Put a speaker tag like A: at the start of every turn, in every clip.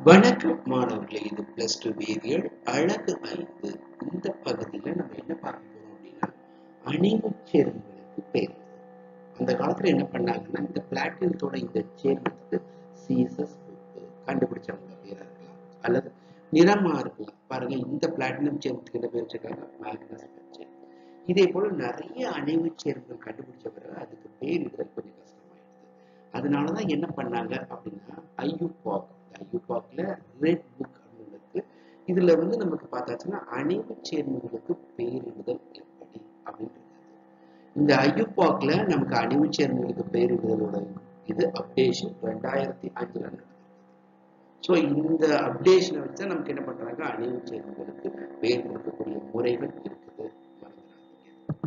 A: வணக்கம் மாணவர்களே இது பிளஸ் டூ வேதியியல் அழகு ஐந்து இந்த பகுதியில நம்ம என்ன பார்க்க போறோம் அப்படின்னா அணிவு சேர்மங்களுக்கு பேர் அந்த காலத்துல என்ன பண்ணாங்கன்னா இந்த பிளாட்டினத்தோட இந்த சேர்மத்துக்கு சீசஸ் கண்டுபிடிச்சவங்க பேரா இருக்கலாம் அல்லது நிறமா இருக்கலாம் பாருங்க இந்த பிளாட்டினம் சேர்மத்துக்கு என்ன பேர் வச்சிருக்காங்க மேக்னஸ் பச்சை இதே போல நிறைய அணைவு சேர்மங்கள் கண்டுபிடிச்ச பிறகு அதுக்கு பேர் இடுதல் கொஞ்சம் கஷ்டமாயிடுது அதனாலதான் என்ன பண்ணாங்க அப்படின்னா ஐயூபாக் ஐயூபாக்ல ரெட் புக் அப்படின்னு இருக்கு இதுல வந்து நமக்கு பார்த்தாச்சுன்னா அணைவு சேர்மங்களுக்கு பேரிடுதல் எப்படி அப்படின்றது இந்த ஐயூபாக்ல நமக்கு அணைவு சேர்மங்களுக்கு பேரிடுதலோட இது அப்டேஷன் ரெண்டாயிரத்தி அஞ்சுல நடந்தது ஸோ இந்த அப்டேஷனை வச்சு நமக்கு என்ன பண்றாங்க அணைவு சேர்மங்களுக்கு பேர் கொடுக்கக்கூடிய முறைகள் இருக்குது மறந்துடாதீங்க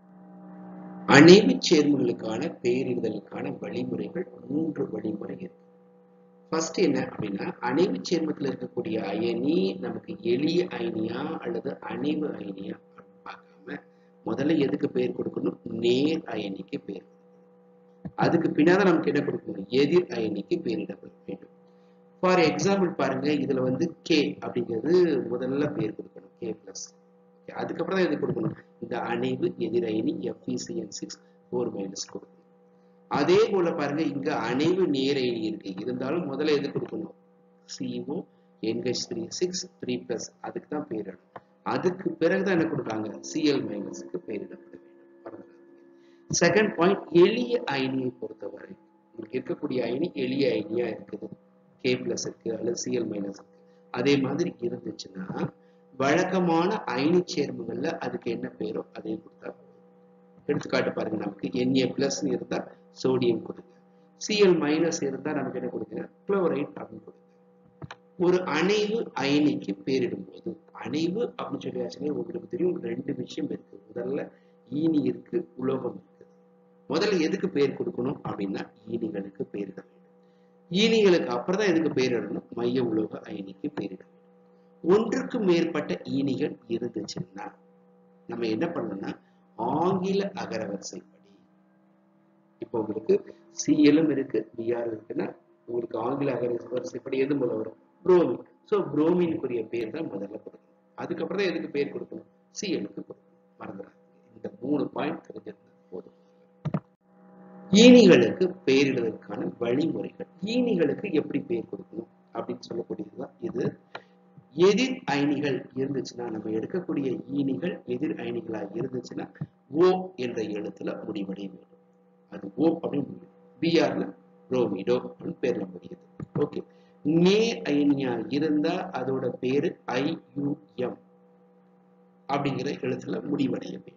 A: அணைவு சேர்மங்களுக்கான பேரிடுதலுக்கான வழிமுறைகள் மூன்று வழிமுறை இருக்கு ஃபர்ஸ்ட் என்ன அப்படின்னா அணைவு சேர்மத்தில் இருக்கக்கூடிய அயனி நமக்கு எளிய அயனியா அல்லது அணைவு அயனியா அப்படின்னு பார்க்காம முதல்ல எதுக்கு பேர் கொடுக்கணும் நேர் அயனிக்கு பேர் அதுக்கு பின்னாதான் நமக்கு என்ன கொடுக்கணும் எதிர் அயனிக்கு பேரிட வேண்டும் ஃபார் எக்ஸாம்பிள் பாருங்க இதுல வந்து கே அப்படிங்கிறது முதல்ல பேர் கொடுக்கணும் கே பிளஸ் அதுக்கப்புறம் தான் இது கொடுக்கணும் இந்த அணைவு எதிர் அயனி எஃப்இசிஎன் சிக்ஸ் ஃபோர் மைனஸ் கொடுக்கணும் அதே போல பாருங்க இங்க அணைவு நேர் அயனி இருக்கு இருந்தாலும் முதல்ல எது கொடுக்கணும் CO NH three six three plus அதுக்கு தான் பேரிடணும் அதுக்கு பிறகுதான் என்ன கொடுக்காங்க சிஎல் மைனஸுக்கு பேரிடப்பட வேண்டும் செகண்ட் பாயிண்ட் எளிய அயனியை பொறுத்தவரை உங்களுக்கு இருக்கக்கூடிய அயனி எளிய அயனியா இருக்குது கே பிளஸ் இருக்கு அல்லது சிஎல் மைனஸ் இருக்கு அதே மாதிரி இருந்துச்சுன்னா வழக்கமான அயனி சேர்மங்கள்ல அதுக்கு என்ன பேரோ அதையும் கொடுத்தா எடுத்துக்காட்டு பாருங்க நமக்கு என்ஏ பிளஸ் இருந்தா சோடியம் கொடுங்க சிஎல் மைனஸ் இருந்தா நமக்கு என்ன கொடுங்க குளோரைட் அப்படின்னு கொடுங்க ஒரு அணைவு அயனிக்கு பேரிடும் போது அணைவு அப்படின்னு சொல்லியாச்சுன்னா உங்களுக்கு தெரியும் ரெண்டு விஷயம் இருக்கு முதல்ல ஈனி இருக்கு உலோகம் இருக்கு முதல்ல எதுக்கு பேர் கொடுக்கணும் அப்படின்னா ஈனிகளுக்கு பேரிட வேண்டும் ஈனிகளுக்கு அப்புறம் தான் எதுக்கு பேரிடணும் மைய உலோக அயனிக்கு பேரிட வேண்டும் ஒன்றுக்கு மேற்பட்ட ஈனிகள் இருந்துச்சுன்னா நம்ம என்ன பண்ணணும்னா ஆங்கில அகரவரிசைப்படி இப்போ உங்களுக்கு சிஎலும் இருக்கு பிஆர் இருக்குன்னா உங்களுக்கு ஆங்கில அகரவரிசைப்படி எது முதல்ல வரும் புரோமின் ஸோ புரோமினுக்குரிய பேர் தான் முதல்ல கொடுக்கணும் அதுக்கப்புறம் தான் எதுக்கு பேர் கொடுக்கணும் சிஎலுக்கு கொடுக்கணும் மறந்துடாது இந்த மூணு பாயிண்ட் தெரிஞ்சிருந்தா போதும் ஈனிகளுக்கு பெயரிடுவதற்கான வழிமுறைகள் ஈனிகளுக்கு எப்படி பேர் கொடுக்கணும் அப்படின்னு சொல்லக்கூடியதுதான் இது எதிர் அயனிகள் இருந்துச்சுன்னா நம்ம எடுக்கக்கூடிய ஈனிகள் எதிர் அயனிகளா இருந்துச்சுன்னா ஓ என்ற எழுத்துல முடிவடைய வேண்டும் அது ஓ அப்படின்னு பிஆர்ல ரோமிடோ அப்படின்னு பேர்ல முடியுது ஓகே நே அயனியா இருந்தா அதோட பேரு ஐயுஎம் அப்படிங்கிற எழுத்துல முடிவடைய வேண்டும்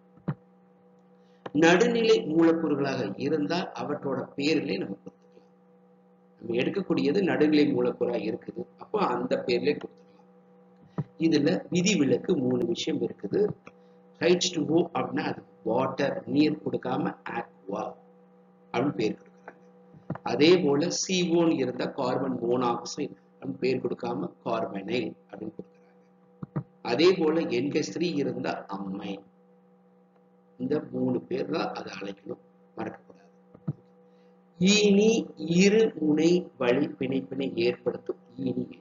A: நடுநிலை மூலக்கூறுகளாக இருந்தால் அவற்றோட பேரிலே நம்ம கொடுத்துக்கலாம் நம்ம எடுக்கக்கூடியது நடுநிலை மூலக்கூறா இருக்குது அப்போ அந்த பேர்ல கொடுத்துக்கலாம் இதுல விதிவிலக்கு மூணு விஷயம் இருக்குது ஹைச் டு ஓ அப்படின்னா அது வாட்டர் நீர் கொடுக்காம ஆக்வா அப்படின்னு பேர் கொடுக்குறாங்க அதே போல சிஓன்னு இருந்தா கார்பன் மோனாக்சைடு அப்படின்னு பேர் கொடுக்காம கார்பனைல் அப்படின்னு கொடுக்குறாங்க அதே போல என்கெஸ் த்ரீ இருந்தா அம்மை இந்த மூணு பேர் தான் அதை அழைக்கணும் மறக்கக்கூடாது ஈனி இரு முனை வழி பிணைப்பினை ஏற்படுத்தும் ஈனி எனில்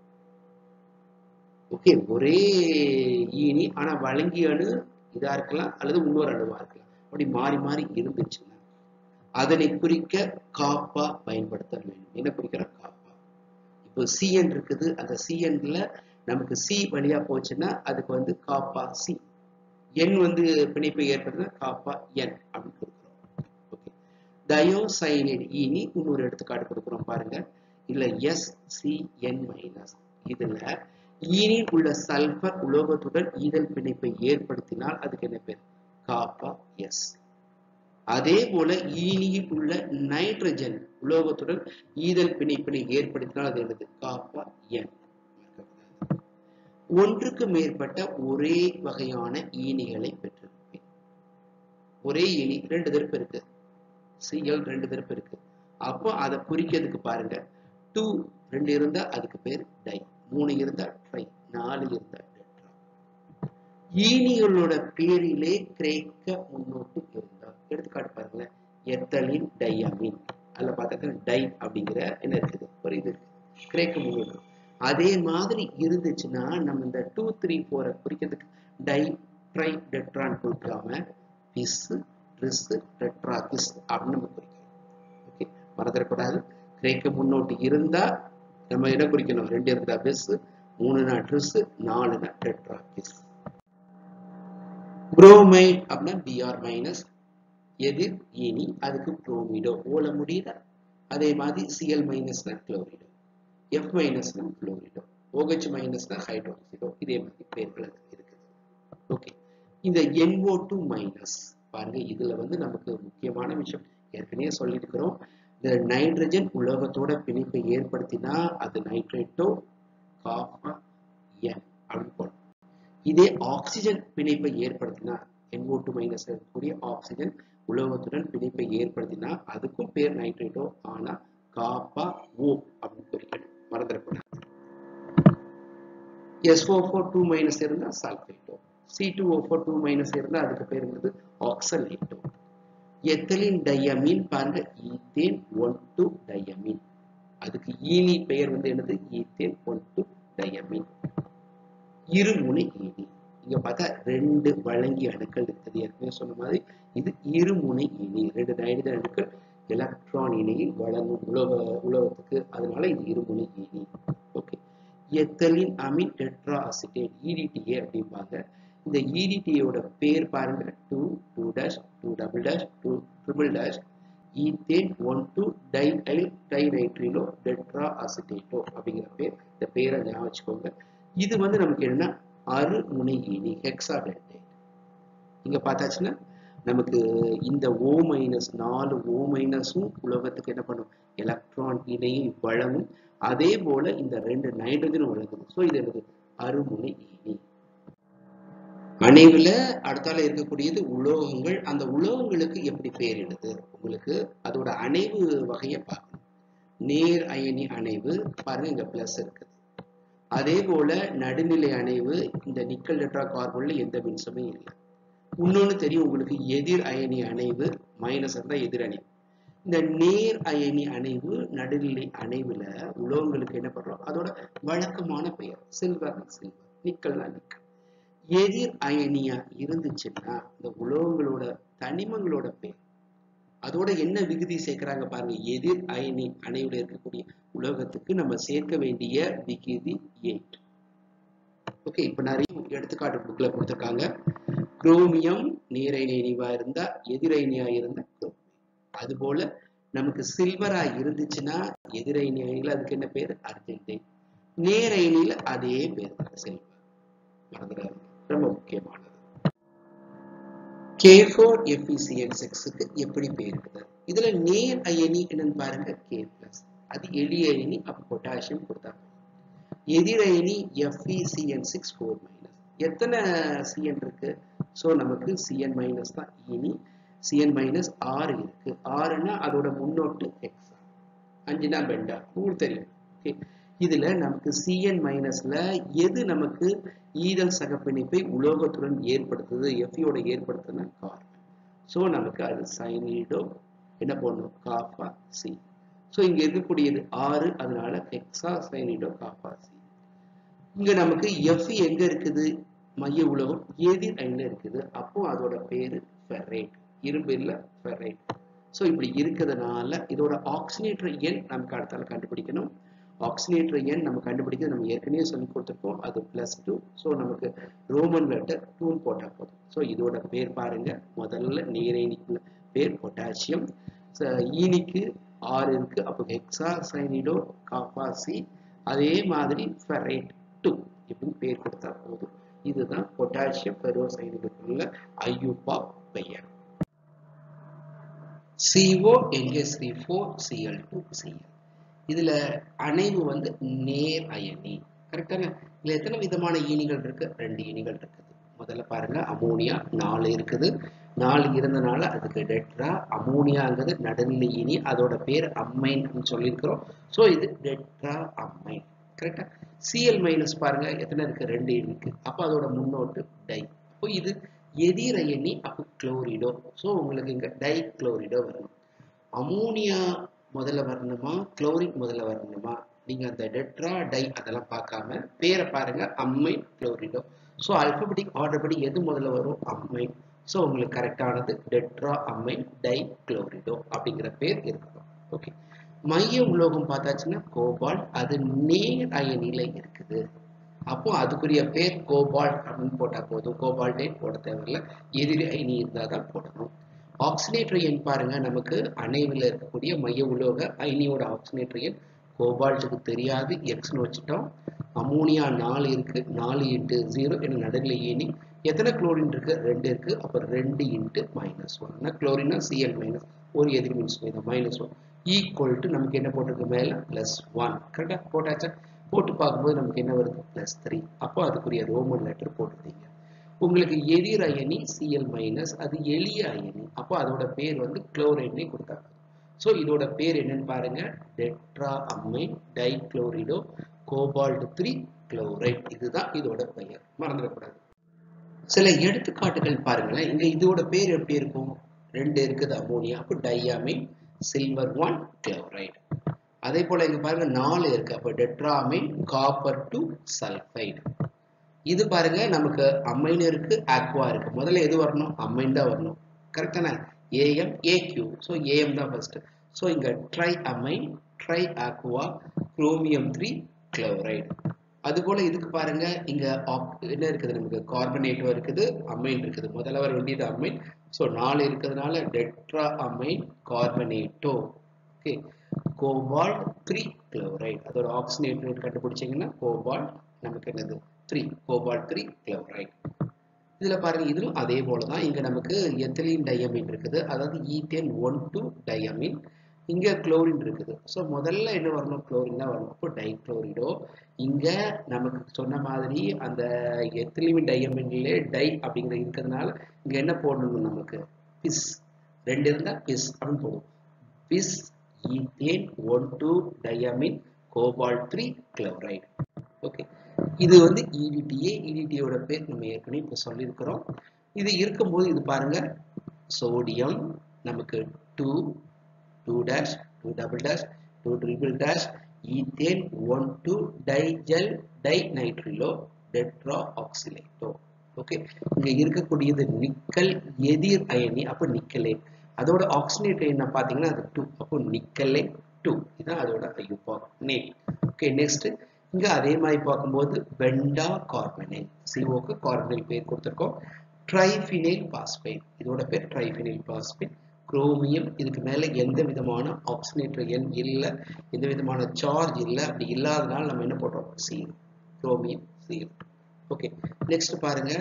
A: ஓகே ஒரே ஈனி ஆனா வழங்கிய அணு இதா இருக்கலாம் அல்லது இன்னொரு அணுவா இருக்கலாம் அப்படி மாறி மாறி இருந்துச்சுன்னா அதனை குறிக்க காப்பா பயன்படுத்த வேண்டும் என்ன குறிக்கிற காப்பா இப்போ சிஎன் இருக்குது அந்த சிஎன்ல நமக்கு சி வழியா போச்சுன்னா அதுக்கு வந்து காப்பா சி என் வந்து பிணைப்பை ஏற்படுத்தினா காப்பா என் அப்படின்னு கொடுக்குறோம் ஓகே தயோசைனைடு ஈனி இன்னொரு எடுத்துக்காட்டு கொடுக்குறோம் பாருங்க இல்ல எஸ் சி என் மைனஸ் இதுல ஈனில் உள்ள சல்பர் உலோகத்துடன் ஈதல் பிணைப்பை ஏற்படுத்தினால் அதுக்கு என்ன பேர் காப்பா எஸ் அதே போல ஈனியில் உள்ள நைட்ரஜன் உலோகத்துடன் ஈதல் பிணைப்பினை ஏற்படுத்தினால் அது என்னது காப்பா என் ஒன்றுக்கு மேற்பட்ட ஒரே வகையான ஈனிகளை பெற்றிருப்பேன் ஒரே ஈனி ரெண்டு திருப்பு இருக்கு சிஎல் ரெண்டு திருப்பு இருக்கு அப்போ அதை குறிக்கிறதுக்கு பாருங்க டூ ரெண்டு இருந்தா அதுக்கு பேர் டை மூணு இருந்தா ட்ரை நாலு இருந்தா டெட்ரா ஈனிகளோட பேரிலே கிரேக்க முன்னோட்டு இருந்தா எடுத்துக்காட்டு பாருங்களேன் எத்தலின் டையமின் அதுல பார்த்தாக்க டை அப்படிங்கிற என்ன இருக்குது ஒரு இது இருக்கு கிரேக்க முன்னோட்டு அதே மாதிரி இருந்துச்சுன்னா நம்ம இந்த டூ த்ரீ ஃபோரை குறிக்கிறதுக்கு டை ட்ரை டெட்ரான் கொடுக்காம பிஸ் ட்ரிஸ் டெட்ரா கிஸ் அப்படின்னு நம்ம குறிக்கணும் ஓகே மறந்துடக்கூடாது கிரேக்க முன்னோட்டு இருந்தா நம்ம என்ன குறிக்கணும் ரெண்டு இருந்தா பெஸ் மூணுனா ட்ரிஸ் நாலுனா டெட்ரா கிஸ் புரோமைட் அப்படின்னா பிஆர் மைனஸ் எதிர் இனி அதுக்கு புரோமிடோ ஓல முடியுதா அதே மாதிரி சிஎல் மைனஸ்னா குளோரிடோ எஃப் மைனஸ்னா குளோரிடோ ஓஹெச் மைனஸ்னா ஹைட்ரோக்சிடோ இதே மாதிரி பேர்கள் அதுக்கு இருக்குது ஓகே இந்த NO2 டூ மைனஸ் பாருங்க இதுல வந்து நமக்கு முக்கியமான விஷயம் ஏற்கனவே சொல்லியிருக்கிறோம் இந்த நைட்ரஜன் உலோகத்தோட பிணைப்பை ஏற்படுத்தினா அது நைட்ரேட்டோ காப்பா என் அப்படின்னு போடும் இதே ஆக்சிஜன் பிணைப்பை ஏற்படுத்தினா NO2 டூ மைனஸ் இருக்கக்கூடிய ஆக்சிஜன் உலோகத்துடன் பிணைப்பை ஏற்படுத்தினா அதுக்கும் பேர் நைட்ரேட்டோ ஆனா காப்பா ஓ அப்படின்னு குறிக்கணும் மறந்துடக்கூடாது SO4 ஃபோர் டூ மைனஸ் இருந்தா sulphato C two O four two minus இருந்தா அதுக்கு பேர் வந்து ஆக்சலேட்டோ எத்தலின் டையமீன் பாருங்க ஈத்தேன் ஒன் டூ டையமீன் அதுக்கு ஈனி பெயர் வந்து என்னது ஈத்தேன் ஒன் டூ டையமீன் இருமுனை ஈனி இங்க பார்த்தா ரெண்டு வழங்கி அணுக்கள் இருக்குது ஏற்கனவே சொன்ன மாதிரி இது இருமுனை இணை ரெண்டு நைட்ரஜன் அணுக்கள் எலக்ட்ரான் இணையை வழங்கும் உலோக உலோகத்துக்கு அதனால இது இருமுனை இணை okay ethylene amine tetra acetate EDTA அப்படிம்பாங்க இந்த இடிடியோட பேர் பாருங்க two two dash two double dash two triple dash ethane one two diyl dinitrilo tetra acetato அப்படிங்கிற பேர் இந்த பேரை ஞாபகம் வச்சுக்கோங்க இது வந்து நமக்கு என்னன்னா அருமுனை இனி ஹெக்ஸாடென்டேட் இங்க பார்த்தாச்சுன்னா நமக்கு இந்த ஓ மைனஸ் நாலு ஓ மைனஸும் உலோகத்துக்கு என்ன பண்ணும் எலக்ட்ரான் இணையை வழங்கும் அதே போல இந்த ரெண்டு நைட்ரஜனும் வழங்குது ஸோ இது என்னது அருமுனை இனி அணைவுல அடுத்தால இருக்கக்கூடியது உலோகங்கள் அந்த உலோகங்களுக்கு எப்படி பேரிடுது உங்களுக்கு அதோட அணைவு வகையை பார்க்கணும் நேர் அயனி அணைவு பாருங்க இங்க பிளஸ் இருக்குது அதே போல நடுநிலை அணைவு இந்த நிக்கல் டெட்ரா கார்பன்ல எந்த மின்சமே இல்லை இன்னொன்னு தெரியும் உங்களுக்கு எதிர் அயனி அணைவு மைனஸ் இருந்தா எதிர் அணைவு இந்த நேர் அயனி அணைவு நடுநிலை அணைவுல உலோகங்களுக்கு என்ன பண்றோம் அதோட வழக்கமான பெயர் சில்வர் சில்வர் நிக்கல்னா நிக்கல் எதிர் அயனியா இருந்துச்சுன்னா இந்த உலோகங்களோட தனிமங்களோட பேர் அதோட என்ன விகுதி சேர்க்கிறாங்க பாருங்க எதிர் அயனி அணைவுல இருக்கக்கூடிய உலோகத்துக்கு நம்ம சேர்க்க வேண்டிய விகுதி எயிட் ஓகே இப்ப நிறைய எடுத்துக்காட்டு புக்ல கொடுத்துருக்காங்க குரோமியம் நேரயனி அணிவா இருந்தா எதிரயனியா இருந்தா குரோமியம் அது போல நமக்கு சில்வரா இருந்துச்சுன்னா எதிரயனி அணியில அதுக்கு என்ன பேர் அர்ஜென்டைன் நேரயனியில அதே பேர் தான் சில்வர் மறந்துடாது ரொம்ப முக்கியமானது கே ஃபோர் எஃபிசிஎன் சிக்ஸுக்கு எப்படி பேர் இருக்குது இதுல நேர் அயனி என்னன்னு பாருங்க கே பிளஸ் அது எளிய அயனி அப்ப பொட்டாசியம் கொடுத்தாங்க எதிர் அயனி எஃபிசிஎன் சிக்ஸ் ஃபோர் மைனஸ் எத்தனை சிஎன் இருக்கு ஸோ நமக்கு சிஎன் மைனஸ் தான் இனி சிஎன் மைனஸ் ஆறு இருக்கு ஆறுனா அதோட முன்னோட்டு எக்ஸ் அஞ்சுனா பெண்டா உங்களுக்கு தெரியும் ஓகே இதுல நமக்கு சிஎன் மைனஸ்ல எது நமக்கு ஈரல் சகப்பிணைப்பை உலோகத்துடன் ஏற்படுத்துது எஃபியோட ஏற்படுத்துதுன்னா கார்பன் ஸோ நமக்கு அது சைனிடோ என்ன பண்ணும் காப்பா சி ஸோ இங்க இருக்கக்கூடியது ஆறு அதனால ஹெக்ஸா சைனிடோ காப்பா சி இங்க நமக்கு எஃப் எங்க இருக்குது மைய உலகம் எதிர் அயன்ல இருக்குது அப்போ அதோட பேரு ஃபெரைட் இரும்பு இல்ல ஃபெரைட் ஸோ இப்படி இருக்கிறதுனால இதோட ஆக்சினேட்டர் எண் நமக்கு அடுத்தால கண்டுபிடிக்கணும் ஆக்சினேட்டர் எண் நம்ம கண்டுபிடிக்க நம்ம ஏற்கனவே சொல்லி கொடுத்துருக்கோம் அது பிளஸ் டூ ஸோ நமக்கு ரோமன் லெட்டர் டூன்னு போட்டால் போதும் ஸோ இதோட பேர் பாருங்க முதல்ல நீரேனிக்கு பேர் பொட்டாசியம் ஈனிக்கு ஆறு இருக்கு அப்போ ஹெக்ஸா சைனிடோ காப்பாசி அதே மாதிரி ஃபெரைட் டூ இப்படின்னு பேர் கொடுத்தா போதும் இதுதான் பொட்டாசியம் பெரோசைனுக்குள்ள ஐயூப்பா பெயர் CO NH3 four CL two CL இதுல அணைவு வந்து நேர் அயனி கரெக்டான இதுல எத்தனை விதமான ஈனிகள் இருக்கு ரெண்டு ஈனிகள் இருக்குது முதல்ல பாருங்க அமோனியா நாலு இருக்குது நாலு இருந்தனால அதுக்கு டெட்ரா அமோனியாங்கிறது நடுநிலை ஈனி அதோட பேர் அம்மைன் சொல்லியிருக்கிறோம் ஸோ இது டெட்ரா அம்மைன் கரெக்டா சிஎல் மைனஸ் பாருங்க எத்தனை இருக்கு ரெண்டு இருக்கு அப்போ அதோட முன்னோட்டு டை அப்போ இது எதிர் அயனி அப்போ குளோரிடோ ஸோ உங்களுக்கு இங்க டை குளோரிடோ வரணும் அமோனியா முதல்ல வரணுமா குளோரின் முதல்ல வரணுமா நீங்க அந்த டெட்ரா டை அதெல்லாம் பார்க்காம பேரை பாருங்க ammine chlorido so alphabetic order படி எது முதல்ல வரும் அம்மைன் ஸோ உங்களுக்கு கரெக்டானது டெட்ரா அம்மைன் டை குளோரிடோ அப்படிங்கிற பேர் இருக்கணும் ஓகே மைய உலோகம் பார்த்தாச்சுன்னா கோபால்ட் அது நேர் அயனில இருக்குது அப்போ அதுக்குரிய பேர் கோபால்ட் அப்படின்னு போட்டா போதும் கோபால்டேட் போட தேவையில்லை எதிரி அயனி இருந்தால் தான் போடணும் ஆக்சினேட்டர் எண் பாருங்க நமக்கு அணைவில் இருக்கக்கூடிய மைய உலோக அயனியோட ஆக்சினேட்டர் எண் கோபால்ட்டுக்கு தெரியாது எக்ஸ்னு வச்சுட்டோம் அமோனியா நாலு இருக்கு நாலு இன்ட்டு ஜீரோ என்ன நடுவில் ஏனி எத்தனை குளோரின் இருக்கு ரெண்டு இருக்கு அப்போ ரெண்டு இன்ட்டு மைனஸ் ஒன் குளோரினா சிஎல் மைனஸ் ஒரு எதிர் means minus one equal to நமக்கு என்ன போட்டிருக்கு மேலே ப்ளஸ் ஒன் கரெக்டாக போட்டாச்சா போட்டு பார்க்கும்போது நமக்கு என்ன வருது ப்ளஸ் த்ரீ அப்போ அதுக்குரிய ரோமன் லெட்டர் போட்டுருந்தீங்க உங்களுக்கு எதிர் அயனி சிஎல் மைனஸ் அது எளிய அயனி அப்போ அதோட பேர் வந்து குளோரைட்னே கொடுத்தாங்க ஸோ இதோட பேர் என்னன்னு பாருங்க tetra ammine dichlorido cobalt three chloride இதுதான் இதோட பெயர் மறந்துடக்கூடாது சில எடுத்துக்காட்டுகள் பாருங்களேன் இங்க இதோட பேர் எப்படி இருக்கும் ரெண்டு இருக்குது அமோனியா அப்போ டையாமின் சில்வர் ஒன் குளோரைடு அதே போல இங்க பாருங்க நாலு இருக்கு அப்போ டெட்ராமின் காப்பர் டூ சல்ஃபைடு இது பாருங்க நமக்கு அம்மைன் இருக்கு ஆக்வா இருக்கு முதல்ல எது வரணும் அம்மைன் தான் வரணும் கரெக்டான ஏஎம் ஏக்யூ ஸோ ஏஎம் தான் ஃபர்ஸ்ட் ஸோ இங்க tri ammine tri aqua chromium three chloride அது போல இதுக்கு பாருங்க இங்க என்ன இருக்குது நமக்கு கார்பனேட்டோ இருக்குது அமைன் இருக்குது முதல்ல வர வேண்டியது அமைன் ஸோ நாலு இருக்கிறதுனால tetra ammine carbonato okay cobalt three chloride அதோட ஆக்சினேட் கண்டுபிடிச்சிங்கன்னா கோபால்ட் நமக்கு என்னது த்ரீ கோபால்ட் த்ரீ குளோரைடு இதுல பாருங்க இதுவும் அதே போலதான் இங்க நமக்கு எத்திலின் டையமின் இருக்குது அதாவது ஈத்தேன் ஒன் டூ டையமின் இங்க குளோரின் இருக்குது ஸோ முதல்ல என்ன வரணும் குளோரின் தான் வரணும் அப்போ டைக்ளோரிடோ இங்க நமக்கு சொன்ன மாதிரி அந்த எத்திலிமின் டையமின்லே டை அப்படிங்கிற இருக்கிறதுனால இங்க என்ன போடணும் நமக்கு பிஸ் ரெண்டு இருந்தா பிஸ் அப்படின்னு போடுவோம் bis ethane one two diamine cobalt three chloride okay இது வந்து இடிடிஏ இடிடியோட பேர் நம்ம ஏற்கனவே இப்போ சொல்லியிருக்கிறோம் இது இருக்கும்போது இது பாருங்க சோடியம் நமக்கு two two dash two double dash two triple dash ethane one two diyl di nitrilo tetra oxalato okay இங்க இருக்கக்கூடியது நிக்கல் எதிர் அயனி அப்போ நிக்கலேட் அதோட ஆக்சினேட் என்ன பார்த்தீங்கன்னா அது டூ அப்போ நிக்கலே டூ இதுதான் அதோட ஐயூப்பா நேம் ஓகே நெக்ஸ்ட் இங்க அதே மாதிரி பார்க்கும்போது பெண்டா கார்பனேட் சிஓக்கு கார்பனைல் பேர் கொடுத்துருக்கோம் ட்ரைஃபினைல் பாஸ்பேட் இதோட பேர் ட்ரைஃபினைல் பாஸ்பேட் குரோமியம் இதுக்கு மேல எந்த விதமான ஆக்சினேட்டர் எண் இல்லை எந்த விதமான சார்ஜ் இல்லை அப்படி இல்லாதனால நம்ம என்ன போட்டோம் zero chromium zero okay next பாருங்க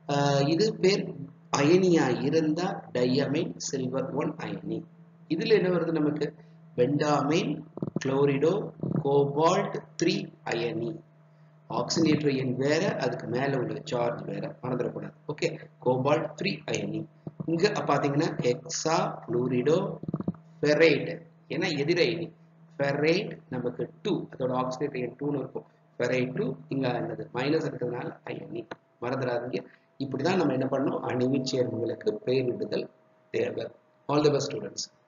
A: இது பேர் அயனியா இருந்தா டையமைன் சில்வர் ஒன் அயனி இதுல என்ன வருது நமக்கு பெண்டாமைன் குளோரிடோ கோபால்ட் த்ரீ அயனி ஆக்சினேட்டர் எண் வேற அதுக்கு மேல உள்ள சார்ஜ் வேற மறந்துடக்கூடாது ஓகே கோபால்ட் த்ரீ அயனி இங்க பாத்தீங்கன்னா எக்ஸா புளூரிடோ ஃபெரைட் ஏன்னா எதிரயனி ஃபெரைட் நமக்கு டூ அதோட ஆக்சினேட்டர் எண் டூன்னு இருக்கும் ஃபெரைட் டூ இங்க என்னது மைனஸ் இருக்கிறதுனால அயனி மறந்துடாதீங்க இப்படிதான் நம்ம என்ன பண்ணோம் அணிவு சேர்மங்களுக்கு பெயரிடுதல் தேவை ஆல் தி பெஸ்ட் ஸ்டூடெண்ட்ஸ்